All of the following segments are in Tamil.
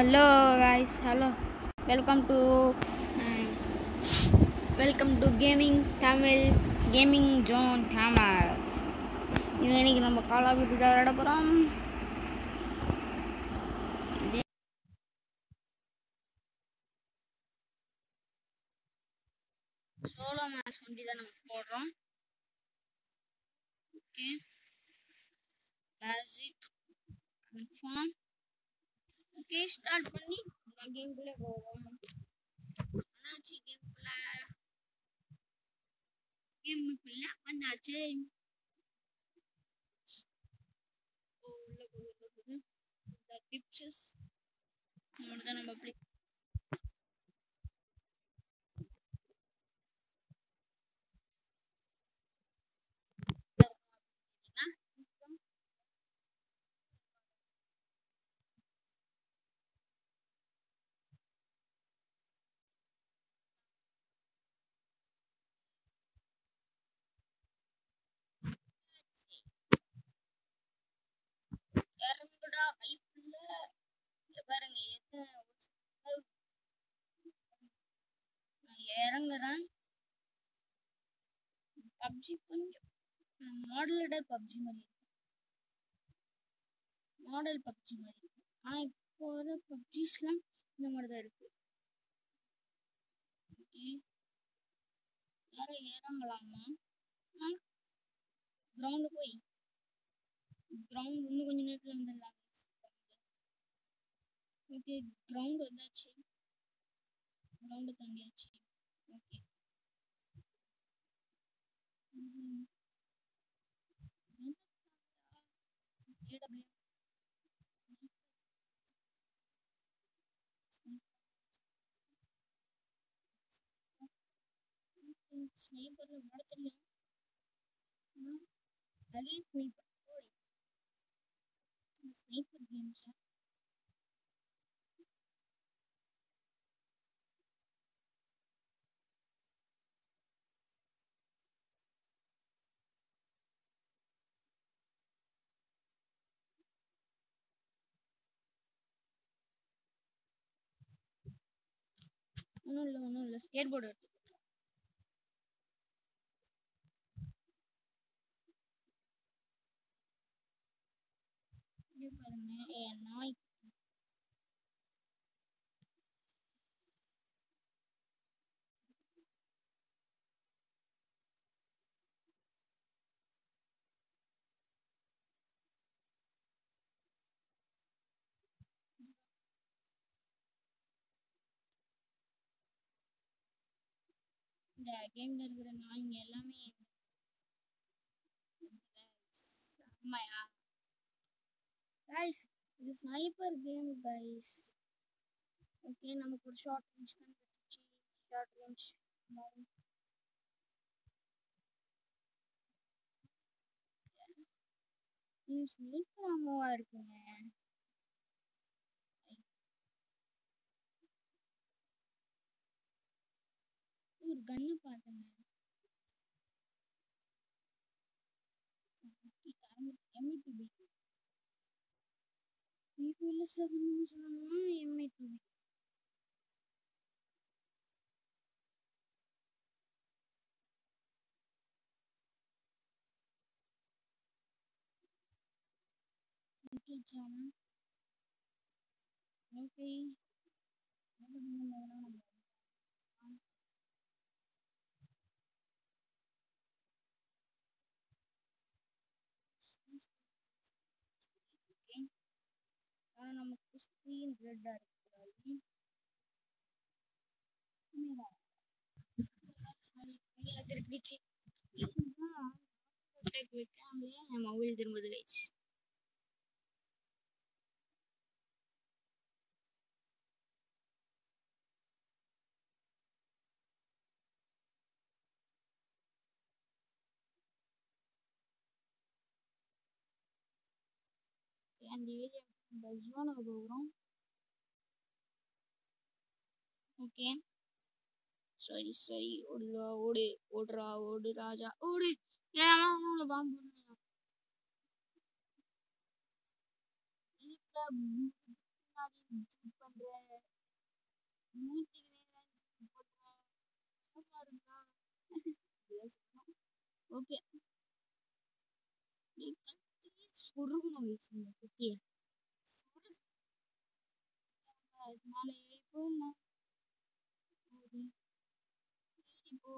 Hello guys hello welcome to welcome to gaming Tamil gaming zone Tamil இது இன்னைக்கு நம்ம கால் ஆஃப் டியூட்டி விளையாட போகிறோம் சோலோ மேட்ச் ஒண்டி தான் நம்ம போடுறோம் okay classic confirm okay start பண்ணி கேம்குள்ளே போவோம் வந்தாச்சு கேம்குள்ள கேமுக்குள்ள வந்தாச்சு ஓ உள்ள போகுது உள்ள போகுது இந்த டிப்ஸஸ் நம்மளோட தான் நம்ம ப்ளே இறங்குடா ஐப்புள்ள இங்க பாருங்க எத்தனை நான் இறங்குறேன் பப்ஜி கொஞ்சம் மாடலேட்டர் பப்ஜி மாதிரி இருக்கு மாடல் பப்ஜி மாதிரி இருக்கு ஆனா இப்போ வர பப்ஜிஸ்லாம் இந்த மாதிரி தான் இருக்கு ஓகே யாரும் இறங்கலாமா கிரவுண்டு போய் கிரவுண்ட் இன்னும் கொஞ்ச நேரத்தில் வந்துடலாம் ஓகே கிரவுண்ட் வந்தாச்சு கிரவுண்டு தாண்டியாச்சு ஓகே ஸ்னைப்பர் விட தெரியும் அகைன் ஸ்னைப்பர் ஸ்னைப்பர் கேம்ஸா ஒன்றும் இல்லை ஒன்றும் இல்லை ஸ்கேட் போர்டு எடுத்து இங்க பாருங்க என் நாய் இந்த கேம்ல இருக்கிற நாய்ங்க எல்லாமே செம்மையா கைஸ் இது ஸ்னைப்பர் கேம் கைஸ் ஓகே நமக்கு ஒரு ஷார்ட் ரேஞ்ச் கன் கிடைச்சிச்சு ஷார்ட் ரேஞ்ச் இது ஸ்னைப்பர் அம்மாவா இருக்குங்க ஒரு கன்னு பார்த்தேங்க எம்ஐடிபி வீட்டில் சொல்லணும்னு சொல்லணும்னா எம்ஐடிபி ஓகே ஆனா நமக்கு ஸ்க்ரீன் ரெட்டா இருக்கக்கூடாது திருப்பிச்சு வைக்காமலே என் மொபைல் திரும்புது கைஸ் அந்த ஏரியா இந்த ஜோனுக்கு போகிறோம் ஓகே சரி சரி ஓடுடா ஓடு ஓடுறா ஓடு ராஜா ஓடு ஏன் அவங்கள பாம்பு இதுக்குள்ள முன்னாடி ஷூட் பண்ற மூஞ்சிக்கு நேரா shoot பண்ற. நல்லா இருக்கா? அப்படிதான் சொல்லணும். ஓகே நீ கத்திரி சொருகணும் guys இந்த குத்திய சொருகு. அதுக்கு மேல ஏறி போயிடலாம் ஓகே ஏறி போ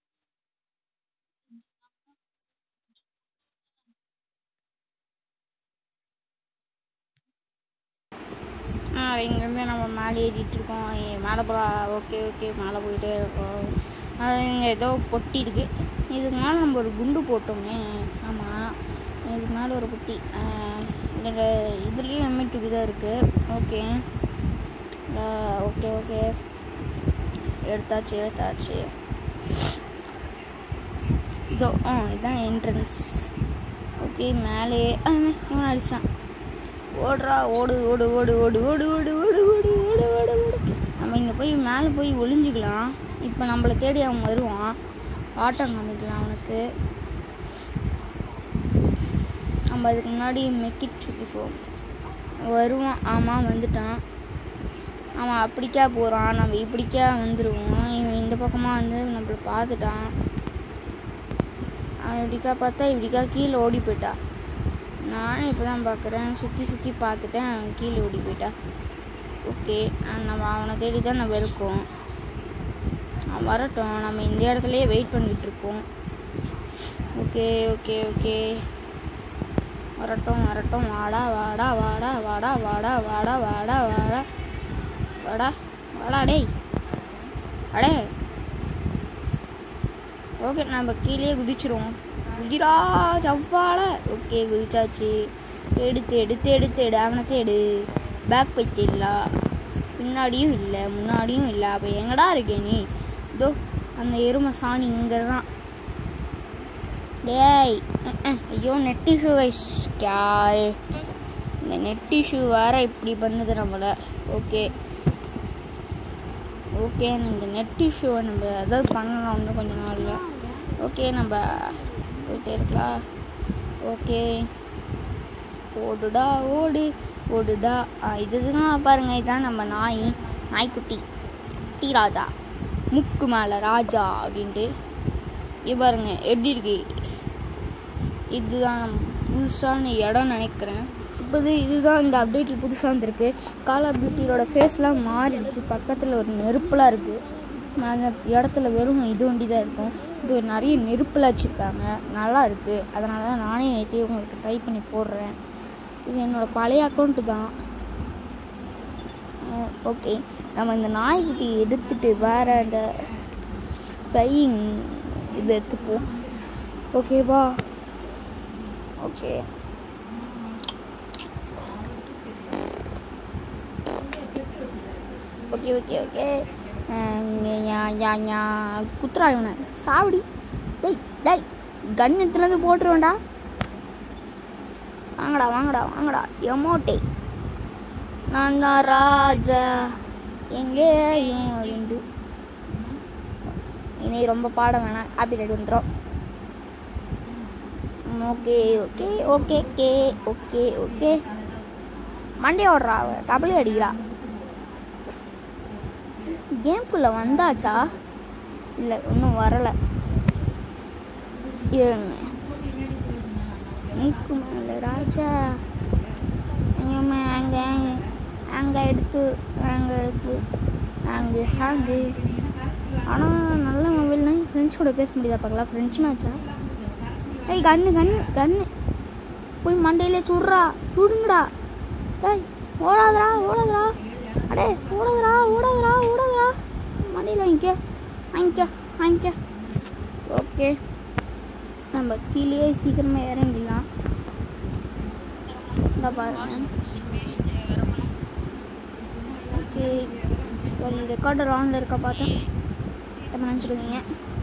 இங்கேருந்து நம்ம மேலே ஏறிட்டு இருக்கோம் ஏ, மேலே போகலாம் ஓகே ஓகே மேலே போயிட்டே இருக்கோம் இங்கே ஏதோ பொட்டி இருக்கு இதுக்கு மேலே நம்ம ஒரு குண்டு போட்டோமே ஆமாம் இதுக்கு மேலே ஒரு பொட்டி இதில் இதுலேயும் எம்ஏ டூபி தான் இருக்குது ஓகே ஓகே ஓகே எடுத்தாச்சு எடுத்தாச்சு இதோ ஆ இதுதான் என்ட்ரன்ஸ் ஓகே மேலே ஆ, இவன் இவன் அடிச்சான் ஓடுறா ஓடு ஓடு ஓடு ஓடு ஓடு ஓடு ஓடு ஓடு ஓடு ஓடு ஓடு நம்ம இங்கே போய் மேலே போய் ஒளிஞ்சுக்கலாம் இப்போ நம்மளை தேடி அவன் வருவான் ஆட்டம் காமிக்கலாம் அவனுக்கு நம்ம அதுக்கு முன்னாடி மெக்கிட் சுற்றிப்போம் வருவான் ஆமாம் வந்துட்டான் அவன் அப்படிக்கா போகிறான் நம்ம இப்படிக்கா வந்துடுவோம் இவன் இந்த பக்கமாக வந்து நம்மளை பார்த்துட்டான் அவன் இப்படிக்கா பார்த்தா இப்படிக்கா கீழே ஓடி போயிட்டா நானும் இப்போ தான் பார்க்குறேன் சுற்றி சுற்றி பார்த்துட்டேன் அவன் கீழே ஓடி போயிட்டா ஓகே நம்ம அவனை தேடி தான் நம்ம இருக்கோம் அவன் வரட்டும் நம்ம இந்த இடத்துலையே வெயிட் பண்ணிகிட்டு இருப்போம் ஓகே ஓகே ஓகே வரட்டும் வரட்டும் வாடா வாடா வாடா வாடா வாடா வாடா வாடா வாடா வாடா வாடா டேய் அடே ஓகே நம்ம கீழே குதிச்சிருவோம் குதிரா செவ்வாழ ஓகே குதிச்சாச்சு தேடு தேடு தேடு தேடு அவனை தேடு பேக் பைத்து இல்லை பின்னாடியும் இல்லை முன்னாடியும் இல்லை அப்போ எங்கடா இருக்கே நீ இதோ அந்த எருமை சாணி இங்கே தான் டேய் அஹ், அஹ், ஐயோ நெட் இஷ்யூ கைஸ் யாரு இந்த நெட் இஷ்யூ வேற இப்படி பண்ணுது நம்மளை ஓகே ஓகே இந்த நெட் இஷ்யூவை நம்ம ஏதாவது பண்ணலாம் இன்னும் கொஞ்ச நாளில் ஓகே நம்ம போயிட்டே இருக்கலாம் ஓகே ஓடுடா ஓடு ஓடுடா ஆ, இதுதான் பாருங்க இதுதான் நம்ம நாய் நாய்க்குட்டி குட்டி ராஜா முக்கு மேலே ராஜா அப்படின்ட்டு இது பாருங்க எப்படி இருக்கு இதுதான் நம்ம புதுசான இடம் நினைக்கிறேன் இப்போது இதுதான் இந்த அப்டேட்டில் புதுசாக வந்திருக்கு கால் ஆஃப் டியூட்டியோட ஃபேஸ்லாம் மாறிடுச்சு பக்கத்தில் ஒரு நெருப்புலாம் இருக்குது அந்த இடத்துல வெறும் இது வண்டி தான் இருக்கும் இப்போ நிறைய நெருப்புலாம் வச்சுருக்காங்க நல்லா இருக்குது அதனால தான் நானே நேற்று உங்களுக்கு ட்ரை பண்ணி போடுறேன் இது என்னோடய பழைய அக்கௌண்ட்டு தான் ஓகே நம்ம இந்த நாய்க்குட்டி எடுத்துட்டு வேற இந்த ஃப்ளையிங் இது எடுத்துப்போம் ஓகேவா ஓகே ஓகே ஓகே ஓகே குத்துறா இவனை சாவடி டேய் டேய் கன் எடுத்துலேருந்து போட்டுருவேன்டா வாங்கடா வாங்கடா வாங்கடா எமோட்டே நான் தான் ராஜா எங்கேயும் அப்படின்ட்டு இனி ரொம்ப பாட வேணாம் காப்பி ரைட் வந்துடும் okay okay okay K okay okay மண்டே ஓடுறா அவ டபுளே அடிக்கிறா கேம்குள்ளே வந்தாச்சா இல்லை இன்னும் வரலை இருங்க மூக்கு மேலே ராஜா அங்கே அங்கே அங்கே எடுத்து அங்கே எடுத்து அங்கே ஹேங்கு ஆனால் நல்ல மொபைல்னா ஃப்ரெண்ட்ஸ் கூட பேச முடியுதா பார்க்கலாம் ஃப்ரெண்ட்ஸ் மேட்சா ஏய் கண்ணு கண்ணு கண்ணு போய் மண்டையிலே சுடுறா சுடுங்கடா டேய் ஓடாதடா ஓடாதடா அடே ஓடாதடா ஓடாதடா ஓடாதடா மண்டையில் வாங்கிக்க வாங்கிக்க வாங்கிக்க ஓகே நம்ம கீழே சீக்கிரமா இறங்கிடலாம் இந்த பாருங்க ஓகே சாரி ரெக்கார்டர் ஆனில் இருக்க பார்த்தேன் தப்பு நினச்சிருந்தீங்க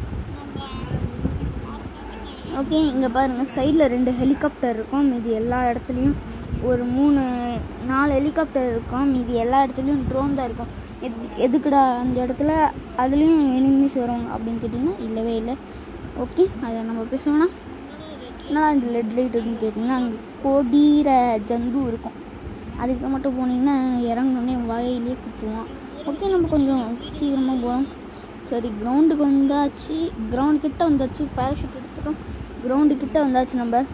ஓகே இங்கே பாருங்கள் சைடில் ரெண்டு ஹெலிகாப்டர் இருக்கும் மீதி எல்லா இடத்துலையும் ஒரு மூணு நாலு ஹெலிகாப்டர் இருக்கும் மீதி எல்லா இடத்துலையும் ட்ரோன் தான் இருக்கும் எது எதுக்குடா அந்த இடத்துல அதுலேயும் எனிமீஸ் வரும் அப்படின்னு கேட்டிங்கன்னா இல்லவே இல்லை ஓகே அதை நம்ம பேச வேணாம் என்னடா இந்த லெட் லைட் இருக்குன்னு கேட்டிங்கன்னா அங்கே கொடீர ஜந்து இருக்கும் அதுக்கு மட்டும் போனீங்கன்னா இறங்கணுன்னே வகையிலே குத்துவான் ஓகே நம்ம கொஞ்சம் சீக்கிரமாக போகலாம் சரி கிரவுண்டுக்கு வந்தாச்சு கிரவுண்ட் கிட்ட வந்தாச்சு பேராஷூட் எடுத்துட்டோம் கிரவுண்டு கிட்ட வந்தாச்சு நம்ம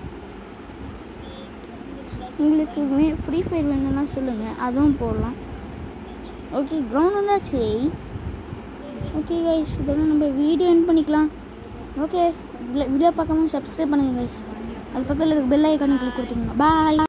உங்களுக்கு மே ஃப்ரீ ஃபயர் வேணும்னா சொல்லுங்கள் அதுவும் போடலாம் ஓகே கிரவுண்ட் வந்தாச்சு ஓகே கைஸ் இதோட நம்ம வீடியோ என் பண்ணிக்கலாம் ஓகே வீடியோ பார்க்காம சப்ஸ்கிரைப் பண்ணுங்க கைஸ் அது பக்கத்தில் இருக்க பெல் ஐக்கானுக்கு கொடுத்துருங்க பாய்